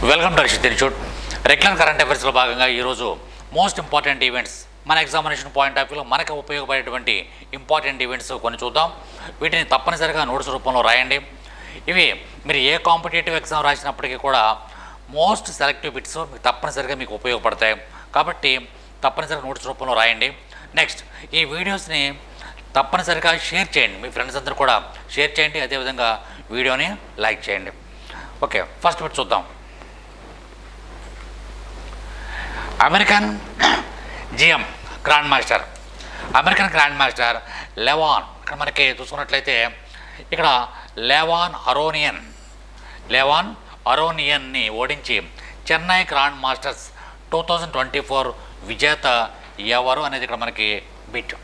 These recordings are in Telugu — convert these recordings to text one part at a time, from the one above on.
welcome to Harshit institute regular current అఫైర్స్లో భాగంగా ఈరోజు మోస్ట్ ఇంపార్టెంట్ ఈవెంట్స్ మన ఎగ్జామినేషన్ పాయింట్ ఆఫ్ వ్యూలో మనకు ఉపయోగపడేటువంటి ఇంపార్టెంట్ ఈవెంట్స్ కొన్ని చూద్దాం వీటిని తప్పనిసరిగా నోట్స్ రూపంలో రాయండి ఇవి మీరు ఏ కాంపిటేటివ్ ఎగ్జామ్ రాసినప్పటికీ కూడా మోస్ట్ సెలెక్టివ్ బిట్స్ మీకు తప్పనిసరిగా మీకు ఉపయోగపడతాయి కాబట్టి తప్పనిసరిగా నోట్స్ రూపంలో రాయండి నెక్స్ట్ ఈ వీడియోస్ని తప్పనిసరిగా షేర్ చేయండి మీ ఫ్రెండ్స్ అందరూ కూడా షేర్ చేయండి అదేవిధంగా వీడియోని లైక్ చేయండి ఓకే ఫస్ట్ బిట్ చూద్దాం American GM grand master American grand master Levon ఇక్కడ మనకి చూసుకున్నట్లయితే ఇక్కడ లెవాన్ అరోనియన్ లెవాన్ అరోనియన్ని ఓడించి Chennai grand masters two thousand twenty four విజేత ఎవరు అనేది ఇక్కడ మనకి బిట్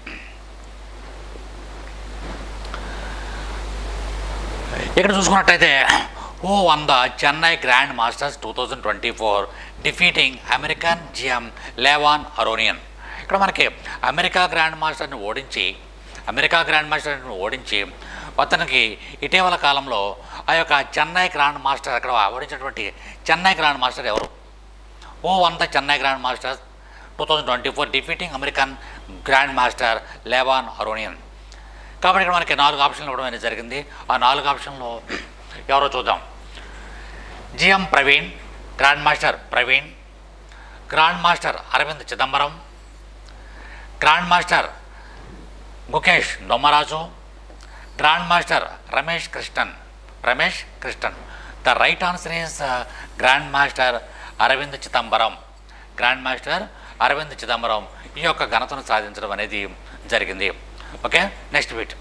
ఇక్కడ చూసుకున్నట్టయితే who won the Chennai grand masters two thousand twenty four defeating American GM Levon Aronian ఇక్కడ మనకి అమెరికా గ్రాండ్ మాస్టర్ని ఓడించి అమెరికా గ్రాండ్ మాస్టర్ని ఓడించి అతనికి ఇటీవల కాలంలో ఆ యొక్క చెన్నై గ్రాండ్ మాస్టర్ అక్కడ ఓడించినటువంటి చెన్నై గ్రాండ్ మాస్టర్ ఎవరు who won the Chennai grand masters two thousand twenty four defeating American grand master Levon Aronian కాబట్టి ఇక్కడ మనకి నాలుగు ఆప్షన్లు ఇవ్వడం అనేది జరిగింది ఆ నాలుగు ఆప్షన్లో ఎవరో చూద్దాం GM Praveen grand master Praveen grand master Arvind Chidambaram grand master Mukesh Dommaraju grand master Ramesh Krishnan Ramesh Krishnan the right answer is grand master Arvind Chidambaram grand master Arvind Chidambaram ఈ యొక్క ఘనతను సాధించడం అనేది జరిగింది ఓకే నెక్స్ట్ బిట్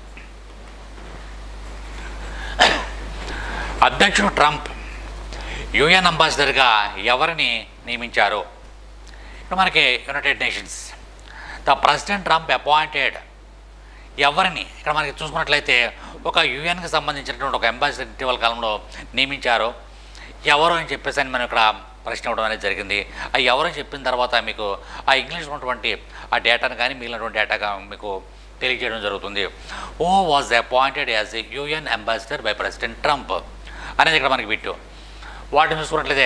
అధ్యక్షుడు ట్రంప్ యుఎన్ అంబాసిడర్గా ఎవరిని నియమించారు ఇప్పుడు మనకి United Nations the president Trump appointed ఎవరిని ఇక్కడ మనకి చూసుకున్నట్లయితే ఒక యుఎన్కి సంబంధించినటువంటి ఒక అంబాసిడర్ ఇటీవల కాలంలో నియమించారు ఎవరు అని చెప్పేసి అని మనం ఇక్కడ ప్రశ్న ఇవ్వడం అనేది జరిగింది ఆ ఎవరని చెప్పిన తర్వాత మీకు ఆ ఇంగ్లీష్ ఉన్నటువంటి ఆ డేటాను కానీ మిగిలినటువంటి డేటా మీకు తెలియజేయడం జరుగుతుంది who was appointed as a UN ambassador by president Trump అనేది ఇక్కడ మనకి బిట్టు వాటిని చూసుకున్నట్లయితే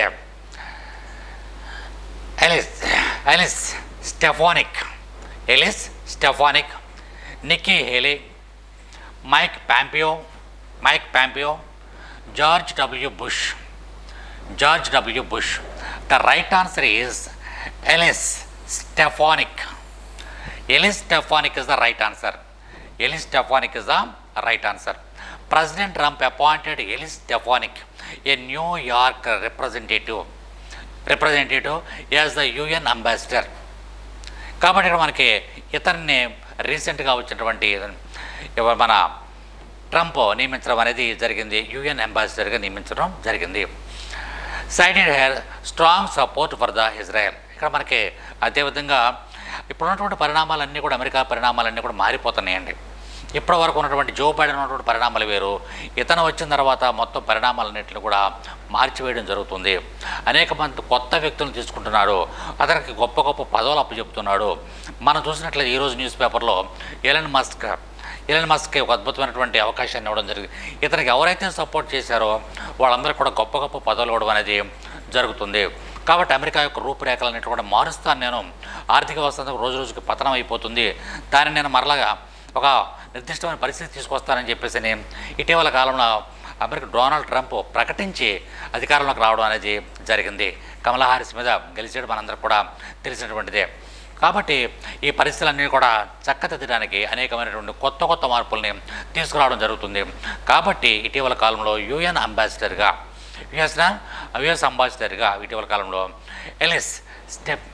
Elise Elise Stefanik Elise Stefanik Nikki Haley Mike Pompeo Mike Pompeo George W Bush George W Bush the right answer is Elise Stefanik Elise Stefanik is the right answer Elise Stefanik is the right answer president Trump appointed Elise Stefanik a New York representative representative as the UN ambassador కాబట్టి ఇక్కడ మనకి ఇతన్ని రీసెంట్గా వచ్చినటువంటి ఎవ- మన ట్రంప్ నియమించడం అనేది జరిగింది యుఎన్ అంబాసిడర్గా నియమించడం జరిగింది sided her strong support for the Israel ఇక్కడ మనకి అదేవిధంగా ఇప్పుడున్నటువంటి పరిణామాలన్నీ కూడా అమెరికా పరిణామాలన్నీ కూడా మారిపోతున్నాయండి ఇప్పటి వరకు ఉన్నటువంటి జో బైడెన్ ఉన్నటువంటి పరిణామాలు వేరు ఇతను వచ్చిన తర్వాత మొత్తం పరిణామాలన్నింటిని కూడా మార్చివేయడం జరుగుతుంది అనేక మంది కొత్త వ్యక్తులను తీసుకుంటున్నాడు అతనికి గొప్ప గొప్ప పదవులు అప్పచెప్తున్నాడు మనం చూసినట్లయితే ఈరోజు న్యూస్ పేపర్లో ఎలన్ మస్క్ ఎలన్ మస్క్కి ఒక అద్భుతమైనటువంటి అవకాశాన్ని ఇవ్వడం జరిగింది ఇతనికి ఎవరైతే సపోర్ట్ చేశారో వాళ్ళందరూ కూడా గొప్ప గొప్ప పదవులు ఇవ్వడం అనేది జరుగుతుంది కాబట్టి అమెరికా యొక్క రూపురేఖలన్నిటి కూడా మారుస్తాను నేను ఆర్థిక వ్యవస్థ అంతా రోజు రోజుకి పతనం అయిపోతుంది దాన్ని నేను మరలా ఒక నిర్దిష్టమైన పరిస్థితి తీసుకొస్తానని చెప్పేసి అని ఇటీవల కాలంలో అమెరికా డొనాల్డ్ ట్రంప్ ప్రకటించి అధికారంలోకి రావడం అనేది జరిగింది కమలా హారిస్ మీద గెలిచేయడం మనందరికి కూడా తెలిసినటువంటిదే కాబట్టి ఈ పరిస్థితులన్నీ కూడా చక్కదిద్దడానికి అనేకమైనటువంటి కొత్త కొత్త మార్పుల్ని తీసుకురావడం జరుగుతుంది కాబట్టి ఇటీవల కాలంలో యుఎన్ అంబాసిడర్గా యుఎస్ యుఎస్ అంబాసిడర్గా ఇటీవల కాలంలో ఎలిస్ స్టెప్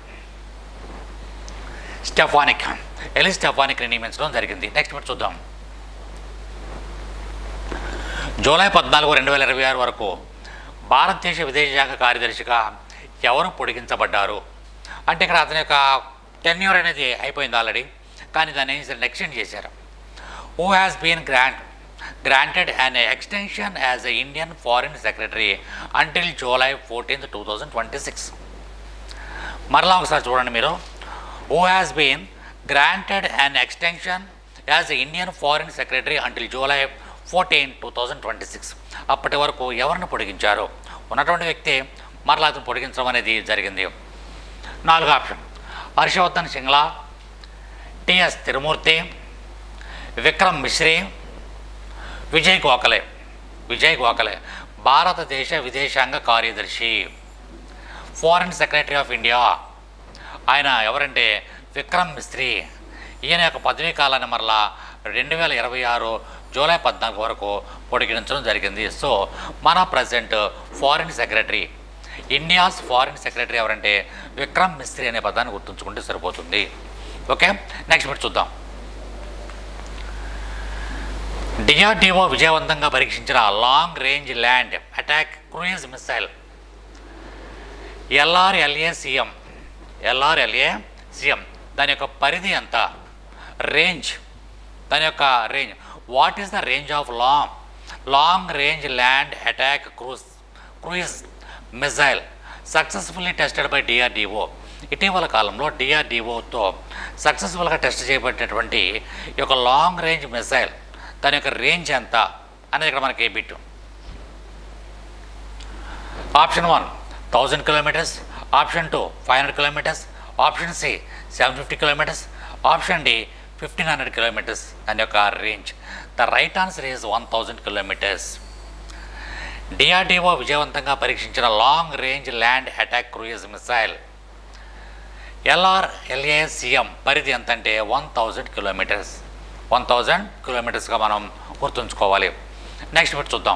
స్టెఫానిక్ ఎలిస్ స్టెఫానిక్ని నియమించడం జరిగింది నెక్స్ట్ మీరు చూద్దాం జూలై పద్నాలుగు రెండు వేల ఇరవై ఆరు వరకు భారతదేశ విదేశాంగ కార్యదర్శిగా ఎవరు పొడిగించబడ్డారు అంటే ఇక్కడ అతని యొక్క టెన్యూర్ అనేది అయిపోయింది ఆల్రెడీ కానీ దాన్ని ఎక్స్టెండ్ చేశారు who has been grant granted an extension as a Indian foreign secretary until July fourteenth two thousand twenty six మరలా ఒకసారి చూడండి మీరు who has been granted an extension as a Indian foreign secretary until July fourteen two thousand twenty six అప్పటి వరకు ఎవరిని పొడిగించారు ఉన్నటువంటి వ్యక్తి మరలా అతను పొడిగించడం అనేది జరిగింది నాలుగో ఆప్షన్ హర్షవర్ధన్ సింగ్లా టిఎస్ తిరుమూర్తి విక్రమ్ మిశ్రీ విజయ్ గోఖలే విజయ్ గోఖలే భారతదేశ విదేశాంగ కార్యదర్శి ఫారిన్ సెక్రటరీ ఆఫ్ ఇండియా ఆయన ఎవరంటే విక్రమ్ మిస్త్రీ ఈయన యొక్క పదవీ కాలాన్ని మరలా రెండు వేల ఇరవై ఆరు జూలై పద్నాలుగు వరకు పొడిగించడం జరిగింది సో మన present foreign secretary India's foreign secretary ఎవరంటే విక్రమ్ మిస్త్రీ అనే పదాన్ని గుర్తుంచుకుంటే సరిపోతుంది ఓకే నెక్స్ట్ బిట్ చూద్దాం డిఆర్డిఓ విజయవంతంగా పరీక్షించిన long range land attack cruise missile LRLA CM LRLA CM దాని యొక్క పరిధి ఎంత రేంజ్ దాని యొక్క range what is the range of long long range land attack cruise cruise missile successfully tested by DRDO ఇటీవల కాలంలో డిఆర్డిఓతో సక్సెస్ఫుల్గా టెస్ట్ చేయబడినటువంటి ఈ యొక్క లాంగ్ రేంజ్ మిసైల్ దాని యొక్క రేంజ్ ఎంత అనేది ఇక్కడ మనకి bit option one thousand kilometres option two five hundred kilometres option C seven fifty kilometres option D fifteen hundred kilometres దాని యొక్క range the right answer is one thousand kilometres DRDO విజయవంతంగా పరీక్షించిన long range land attack cruise missile LRLACM పరిధి ఎంత అంటే one thousand kilometres one thousand కిలోమీటర్స్గా మనం గుర్తుంచుకోవాలి నెక్స్ట్ బిట్ చూద్దాం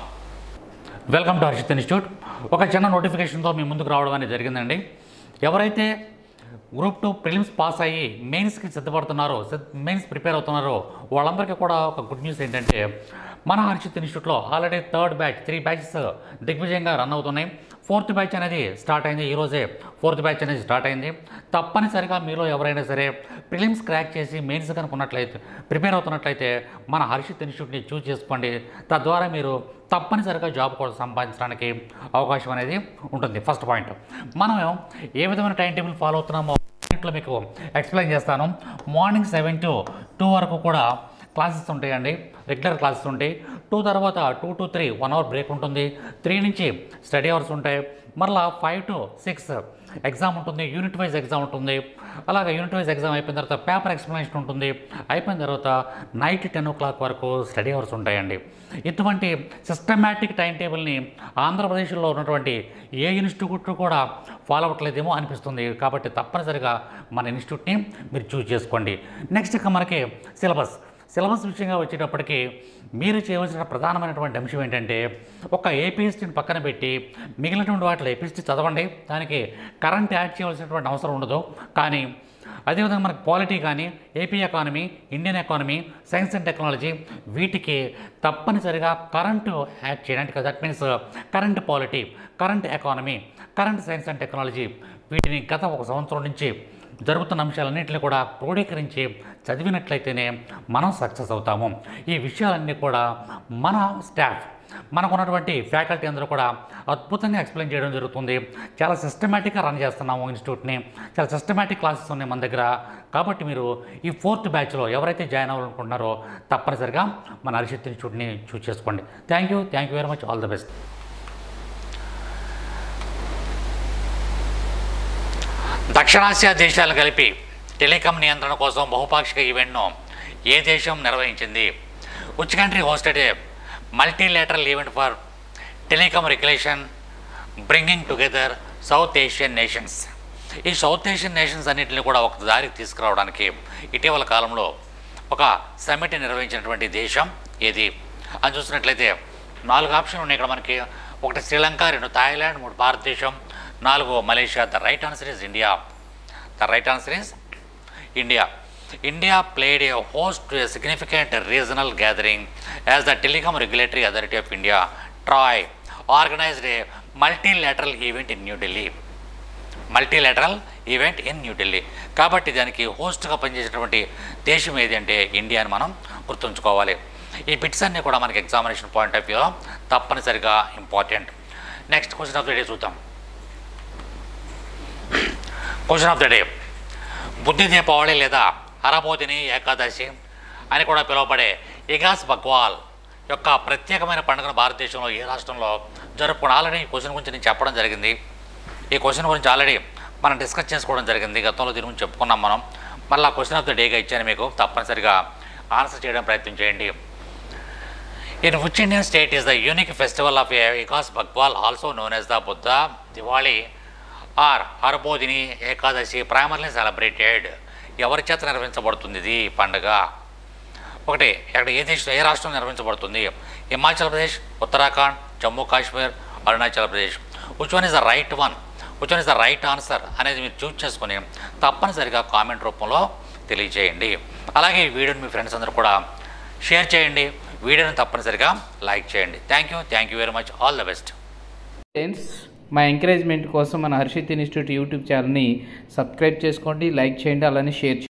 వెల్కమ్ టు హర్షిత్ ఇన్స్టిట్యూట్ ఒక చిన్న నోటిఫికేషన్తో మీ ముందుకు రావడం అనేది జరిగిందండి ఎవరైతే గ్రూప్ టూ ప్రిలిమ్స్ పాస్ అయ్యి మెయిన్స్కి సిద్ధపడుతున్నారో మెయిన్స్ ప్రిపేర్ అవుతున్నారో వాళ్ళందరికీ కూడా ఒక గుడ్ న్యూస్ ఏంటంటే మన హర్షిత్ ఇన్స్టిట్యూట్లో already third batch three batches దిగ్విజయంగా రన్ అవుతున్నాయి ఫోర్త్ బ్యాచ్ అనేది స్టార్ట్ అయింది ఈరోజే ఫోర్త్ బ్యాచ్ అనేది స్టార్ట్ అయింది తప్పనిసరిగా మీలో ఎవరైనా సరే ప్రిలిమ్స్ క్రాక్ చేసి మెయిన్స్ కనుకున్నట్లయితే ప్రిపేర్ అవుతున్నట్లయితే మన హర్షిత్ ఇన్స్టిట్యూట్ని చూస్ చేసుకోండి తద్వారా మీరు తప్పనిసరిగా జాబ్ కూడా సంపాదించడానికి అవకాశం అనేది ఉంటుంది ఫస్ట్ పాయింట్ మనం ఏ విధమైన టైం టేబుల్ ఫాలో అవుతున్నామో ఇంట్లో మీకు ఎక్స్ప్లెయిన్ చేస్తాను మార్నింగ్ సెవెన్ టు టూ వరకు కూడా క్లాసెస్ ఉంటాయండి రెగ్యులర్ క్లాసెస్ ఉంటాయి టూ తర్వాత two to three one hour break ఉంటుంది త్రీ నుంచి స్టడీ అవర్స్ ఉంటాయి మరలా ఫైవ్ టు సిక్స్ ఎగ్జామ్ ఉంటుంది యూనిట్ వైజ్ ఎగ్జామ్ ఉంటుంది అలాగే యూనిట్ వైజ్ ఎగ్జామ్ అయిపోయిన తర్వాత పేపర్ ఎక్స్ప్లెనేషన్ ఉంటుంది అయిపోయిన తర్వాత నైట్ టెన్ ఓ క్లాక్ వరకు స్టడీ అవర్స్ ఉంటాయండి ఇటువంటి సిస్టమేటిక్ టైం టేబుల్ని ఆంధ్రప్రదేశ్లో ఉన్నటువంటి ఏ ఇన్స్టిట్యూట్ కూడా ఫాలో అవ్వట్లేదేమో అనిపిస్తుంది కాబట్టి తప్పనిసరిగా మన ఇన్స్టిట్యూట్ని మీరు చూస్ చేసుకోండి నెక్స్ట్ ఇక మనకి సిలబస్ సిలబస్ విషయంగా వచ్చేటప్పటికి మీరు చేయవలసిన ప్రధానమైనటువంటి అంశం ఏంటంటే ఒక ఏపీఎస్టీని పక్కన పెట్టి మిగిలినటువంటి వాటిలో ఏపీఎస్టీ చదవండి దానికి కరెంట్ యాడ్ చేయవలసినటువంటి అవసరం ఉండదు కానీ అదేవిధంగా మనకి పాలిటీ కానీ AP economy Indian economy science and technology వీటికి తప్పనిసరిగా కరెంటు యాడ్ చేయడానికి that means current polity current economy current science and technology వీటిని గత ఒక సంవత్సరం నుంచి జరుగుతున్న అంశాలన్నింటినీ కూడా క్రోడీకరించి చదివినట్లయితేనే మనం సక్సెస్ అవుతాము ఈ విషయాలన్నీ కూడా మన స్టాఫ్ మనకున్నటువంటి ఫ్యాకల్టీ అందరూ కూడా అద్భుతంగా ఎక్స్ప్లెయిన్ చేయడం జరుగుతుంది చాలా సిస్టమేటిక్గా రన్ చేస్తున్నాము ఇన్స్టిట్యూట్ని చాలా సిస్టమేటిక్ క్లాసెస్ ఉన్నాయి మన దగ్గర కాబట్టి మీరు ఈ ఫోర్త్ బ్యాచ్లో ఎవరైతే జాయిన్ అవ్వాలనుకుంటున్నారో తప్పనిసరిగా మన హరిషత్ ఇన్స్టిట్యూట్ని చూస్ చేసుకోండి thank you thank you very much all the best దక్షిణాసియా దేశాలు కలిపి టెలికాం నియంత్రణ కోసం బహుపాక్షిక ఈవెంట్ను ఏ దేశం నిర్వహించింది which country hosted a multilateral event for telecom regulation bringing together South Asian nations ఈ సౌత్ ఏషియన్ నేషన్స్ అన్నింటిని కూడా ఒక దారికి తీసుకురావడానికి ఇటీవల కాలంలో ఒక సమ్మిట్ నిర్వహించినటువంటి దేశం ఏది అని చూసినట్లయితే నాలుగు ఆప్షన్లు ఉన్నాయి ఇక్కడ మనకి ఒకటి శ్రీలంక రెండు థాయిలాండ్ మూడు భారతదేశం నాలుగు Malaysia the right answer is India the right answer is India India played A host to a significant regional gathering as the telecom regulatory authority of India Troy organised A multilateral event in New Delhi multilateral event in New Delhi కాబట్టి దానికి హోస్ట్గా పనిచేసేటువంటి దేశం ఏది అంటే ఇండియా అని మనం గుర్తుంచుకోవాలి ఈ బిట్స్ అన్నీ కూడా మనకి ఎగ్జామినేషన్ పాయింట్ ఆఫ్ వ్యూలో తప్పనిసరిగా important next question of the day చూద్దాం question of the day Buddhi Deepavali లేదా హరబోధిని ఏకాదశి అని కూడా పిలువబడే ఇగాస్ బగ్వాల్ యొక్క ప్రత్యేకమైన పండుగను భారతదేశంలో ఏ రాష్ట్రంలో జరుపుకోవాలి ఆల్రెడీ ఈ క్వశ్చన్ గురించి నేను చెప్పడం జరిగింది ఈ క్వశ్చన్ గురించి ఆల్రెడీ మనం డిస్కస్ చేసుకోవడం జరిగింది గతంలో దీని గురించి చెప్పుకున్నాం మనం మళ్ళీ ఆ క్వశ్చన్ ఆఫ్ ద డేగా ఇచ్చాను మీకు తప్పనిసరిగా ఆన్సర్ చేయడం ప్రయత్నం చేయండి in which Indian state is the unique festival of Vikas Bhagwal also known as the Buddha Diwali or Harbodhini Ekadashi primarily celebrated ఎవరి చేత నిర్వహించబడుతుంది ఇది ఈ పండుగ ఒకటి ఎక్కడ ఏ దేశం ఏ రాష్ట్రం నిర్వహించబడుతుంది Himachal Pradesh Uttarakhand Jammu Kashmir Arunachal Pradesh which one is the right one which one is the right answer అనేది మీరు చూస్ చేసుకొని తప్పనిసరిగా కామెంట్ రూపంలో తెలియజేయండి అలాగే ఈ వీడియోని మీ ఫ్రెండ్స్ అందరూ కూడా షేర్ చేయండి వీడియోని తప్పనిసరిగా లైక్ చేయండి thank you thank you very much all the best friends మా ఎంకరేజ్మెంట్ కోసం మన హర్షిత్ ఇన్స్టిట్యూట్ యూట్యూబ్ ఛానల్ని సబ్స్క్రైబ్ చేసుకోండి లైక్ చేయండి అలానే షేర్ చేయండి